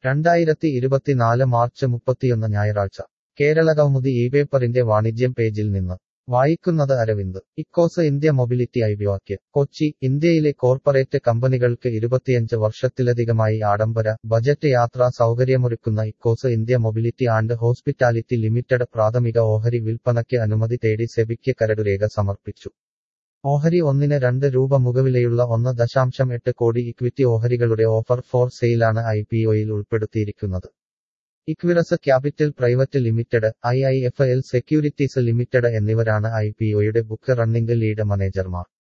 രണ്ടായിരത്തി ഇരുപത്തിനാല് മാർച്ച് മുപ്പത്തിയൊന്ന് ഞായറാഴ്ച കേരള കൗമുദി ഈ പേപ്പറിന്റെ വാണിജ്യം പേജിൽ നിന്ന് വായിക്കുന്നത് അരവിന്ദ് ഇക്കോസ് ഇന്ത്യ മൊബിലിറ്റി ഐബിവാക്യ കൊച്ചി ഇന്ത്യയിലെ കോർപ്പറേറ്റ് കമ്പനികൾക്ക് ഇരുപത്തിയഞ്ച് വർഷത്തിലധികമായി ആഡംബര ബജറ്റ് യാത്രാ സൗകര്യമൊരുക്കുന്ന Ecos India mobility and hospitality limited പ്രാഥമിക ഓഹരി വിൽപ്പനയ്ക്ക് അനുമതി തേടി സെബിക്ക് കരടുരേഖ സമർപ്പിച്ചു ഓഹരി ഒന്നിന് രണ്ട് രൂപ മുഖവിലയുള്ള ഒന്ന് ദശാംശം എട്ട് കോടി ഇക്വിറ്റി ഓഹരികളുടെ ഓഫർ ഫോർ സെയിലാണ് ഐ പി ഒയിൽ ഉൾപ്പെടുത്തിയിരിക്കുന്നത് Equirus capital private limited I I F L securities limited എന്നിവരാണ് ഐ പി ഒയുടെ ബുക്ക് റണ്ണിംഗ് ലീഡ് മാനേജർമാർ